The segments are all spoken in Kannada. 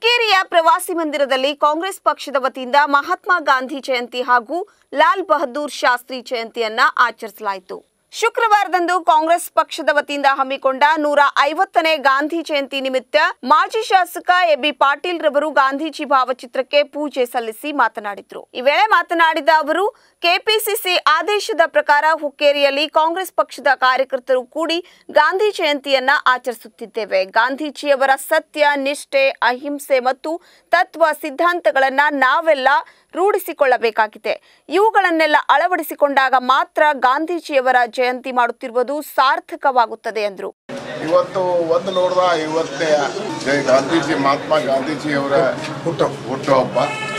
ಹುಕ್ಕೇರಿಯ ಪ್ರವಾಸಿ ಮಂದಿರದಲ್ಲಿ ಕಾಂಗ್ರೆಸ್ ಪಕ್ಷದ ವತಿಯಿಂದ ಮಹಾತ್ಮ ಗಾಂಧಿ ಜಯಂತಿ ಹಾಗೂ ಲಾಲ್ ಬಹದ್ದೂರ್ ಶಾಸ್ತ್ರಿ ಜಯಂತಿಯನ್ನ ಆಚರಿಸಲಾಯಿತು ಶುಕ್ರವಾರದಂದು ಕಾಂಗ್ರೆಸ್ ಪಕ್ಷದ ವತಿಯಿಂದ ಹಮ್ಮಿಕೊಂಡ ನೂರ ಐವತ್ತನೇ ಗಾಂಧಿ ಜಯಂತಿ ನಿಮಿತ್ತ ಮಾಜಿ ಶಾಸಕ ಎಬಿ ಪಾಟೀಲ್ ರವರು ಗಾಂಧೀಜಿ ಭಾವಚಿತ್ರಕ್ಕೆ ಪೂಜೆ ಸಲ್ಲಿಸಿ ಮಾತನಾಡಿದ್ರು ಈ ವೇಳೆ ಮಾತನಾಡಿದ ಅವರು ಕೆಪಿಸಿಸಿ ಆದೇಶದ ಪ್ರಕಾರ ಹುಕ್ಕೇರಿಯಲ್ಲಿ ಕಾಂಗ್ರೆಸ್ ಪಕ್ಷದ ಕಾರ್ಯಕರ್ತರು ಕೂಡಿ ಗಾಂಧಿ ಜಯಂತಿಯನ್ನ ಆಚರಿಸುತ್ತಿದ್ದೇವೆ ಗಾಂಧೀಜಿಯವರ ಸತ್ಯ ನಿಷ್ಠೆ ಅಹಿಂಸೆ ಮತ್ತು ತತ್ವ ಸಿದ್ಧಾಂತಗಳನ್ನ ನಾವೆಲ್ಲ ರೂಢಿಸಿಕೊಳ್ಳಬೇಕಾಗಿದೆ ಇವುಗಳನ್ನೆಲ್ಲ ಅಳವಡಿಸಿಕೊಂಡಾಗ ಮಾತ್ರ ಗಾಂಧೀಜಿಯವರ ಜಯಂತಿ ಮಾಡುತ್ತಿರುವುದು ಸಾರ್ಥಕವಾಗುತ್ತದೆ ಎಂದರು ಇವತ್ತು ಒಂದು ನೋಡಿದ ಇವತ್ತೇ ಜೈ ಗಾಂಧೀಜಿ ಮಹಾತ್ಮ ಗಾಂಧೀಜಿಯವರ ಹುಟ್ಟು ಹುಟ್ಟುಹಬ್ಬ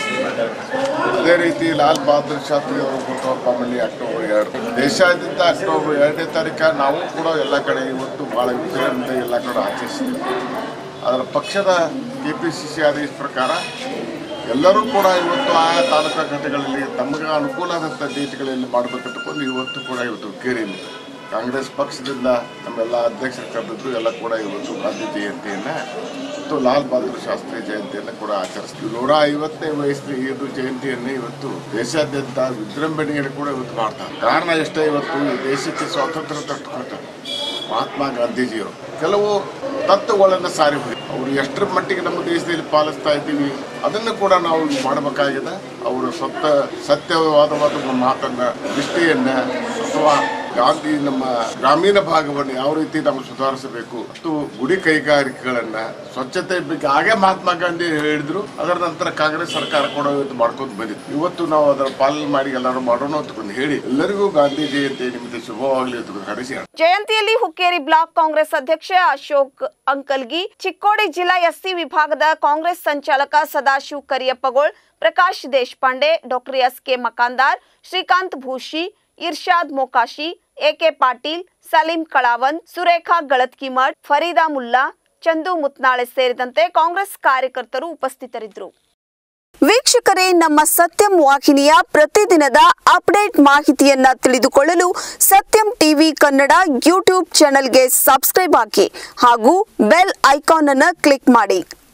ಅದೇ ರೀತಿ ಲಾಲ್ ಬಹದ್ದೂರ್ ಶಾಸ್ತ್ರಿ ಅವರ ಹುಟ್ಟುಹಬ್ಬ ಮಲ್ಲಿ ಅಕ್ಟೋಬರ್ ಎರಡು ದೇಶಾದ್ಯಂತ ಅಕ್ಟೋಬರ್ ಎರಡನೇ ತಾರೀಕು ನಾವು ಕೂಡ ಎಲ್ಲ ಕಡೆ ಇವತ್ತು ಭಾಳ ವಿಜೃಂಭಣೆಯಿಂದ ಎಲ್ಲ ಕಡೆ ಆಚರಿಸ್ತೀವಿ ಅದರ ಪಕ್ಷದ ಕೆ ಪಿ ಸಿ ಸಿ ಆದೇಶ ಪ್ರಕಾರ ಎಲ್ಲರೂ ಕೂಡ ಇವತ್ತು ಆಯಾ ತಾಲೂಕಾ ಘಟಕಗಳಲ್ಲಿ ತಮಗೆ ಅನುಕೂಲ ಆದಂಥ ಡೇಟ್ಗಳಲ್ಲಿ ಮಾಡಬೇಕಂತಕೊಂಡು ಇವತ್ತು ಕೂಡ ಇವತ್ತು ಕೇರಿಯಲ್ಲಿ ಕಾಂಗ್ರೆಸ್ ಪಕ್ಷದಿಂದ ನಮ್ಮೆಲ್ಲ ಅಧ್ಯಕ್ಷರು ಕರೆದಿದ್ದು ಎಲ್ಲ ಕೂಡ ಇವತ್ತು ಗಾಂಧಿ ಜಯಂತಿಯನ್ನು ಮತ್ತು ಲಾಲ್ ಬಹದ್ದೂರ್ ಶಾಸ್ತ್ರಿ ಜಯಂತಿಯನ್ನು ಕೂಡ ಆಚರಿಸ್ತೀವಿ ನೂರ ಐವತ್ತನೇ ವಯಸ್ಸಿನ ಇದು ಜಯಂತಿಯನ್ನು ಇವತ್ತು ದೇಶಾದ್ಯಂತ ವಿಜೃಂಭಣೆಯನ್ನು ಕೂಡ ಇವತ್ತು ಮಾಡ್ತಾರೆ ಕಾರಣ ಎಷ್ಟೇ ಇವತ್ತು ಈ ದೇಶಕ್ಕೆ ಸ್ವಾತಂತ್ರ್ಯ ತಟ್ಟುಕೊಟ್ಟು ಮಹಾತ್ಮ ಗಾಂಧೀಜಿಯವರು ಕೆಲವು ತತ್ವಗಳನ್ನು ಸಾರಿ ಹೋಗಿ ಅವರು ಎಷ್ಟರ ಮಟ್ಟಿಗೆ ನಮ್ಮ ದೇಶದಲ್ಲಿ ಪಾಲಿಸ್ತಾ ಇದ್ದೀವಿ ಅದನ್ನು ಕೂಡ ನಾವು ಮಾಡಬೇಕಾಗಿದೆ ಅವರು ಸತ್ಯ ಸತ್ಯವಾದವಾದ ನಮ್ಮ ಮಾತನ್ನ ನಿಷ್ಠೆಯನ್ನ ಅಥವಾ ಗಾಂಧಿ ನಮ್ಮ ಗ್ರಾಮೀಣ ಭಾಗವನ್ನು ಯಾವ ರೀತಿ ನಾವು ಸುಧಾರಿಸಬೇಕು ಮತ್ತು ಗುಡಿ ಕೈಗಾರಿಕೆಗಳನ್ನ ಸ್ವಚ್ಛತೆ ಬಗ್ಗೆ ಹಾಗೆ ಮಹಾತ್ಮ ಗಾಂಧಿ ಹೇಳಿದ್ರು ಅದರ ನಂತರ ಕಾಂಗ್ರೆಸ್ ಸರ್ಕಾರ ಕೂಡ ಇವತ್ತು ಮಾಡ್ಕೊಂಡು ಬಂದಿತ್ತು ಇವತ್ತು ನಾವು ಅದರ ಪಾಲನೆ ಮಾಡಿ ಎಲ್ಲರೂ ಮಾಡೋಣ ಅಂತಕೊಂಡು ಹೇಳಿ ಎಲ್ಲರಿಗೂ ಗಾಂಧಿ ಜಯಂತಿ ನಿಮಿತ್ತ ಶುಭವಾಗಲಿ ಅಂತ ಹರಿಸಿ ಜಯಂತಿಯಲ್ಲಿ ಹುಕ್ಕೇರಿ ಬ್ಲಾಕ್ ಕಾಂಗ್ರೆಸ್ ಅಧ್ಯಕ್ಷ ಅಶೋಕ್ ಅಂಕಲ್ಗಿ ಚಿಕ್ಕೋಡಿ ಜಿಲ್ಲಾ ಎಸ್ಸಿ ವಿಭಾಗದ ಕಾಂಗ್ರೆಸ್ ಸಂಚಾಲಕ Sadashiv Kariyappagol Prakash Deshpande doctor S K Makandar Shrikant Bhushi Irshad Mokashi AK Patil Salim Kalavan Surekha Galatkimath Farida Mulla Chandu Mutnale ಸೇರಿದಂತೆ ಕಾಂಗ್ರೆಸ್ ಕಾರ್ಯಕರ್ತರು ಉಪಸ್ಥಿತರಿದ್ದರು ವೀಕ್ಷಕರೇ ನಮ್ಮ ಸತ್ಯಂ ವಾಹಿನಿಯ ಪ್ರತಿದಿನದ ಅಪ್ಡೇಟ್ ಮಾಹಿತಿಯನ್ನ ತಿಳಿದುಕೊಳ್ಳಲು ಸತ್ಯಂ ಟಿವಿ ಕನ್ನಡ ಯೂಟ್ಯೂಬ್ ಚಾನೆಲ್ಗೆ ಸಬ್ಸ್ಕ್ರೈಬ್ ಹಾಕಿ ಹಾಗೂ ಬೆಲ್ ಐಕಾನ್ ಅನ್ನು ಕ್ಲಿಕ್ ಮಾಡಿ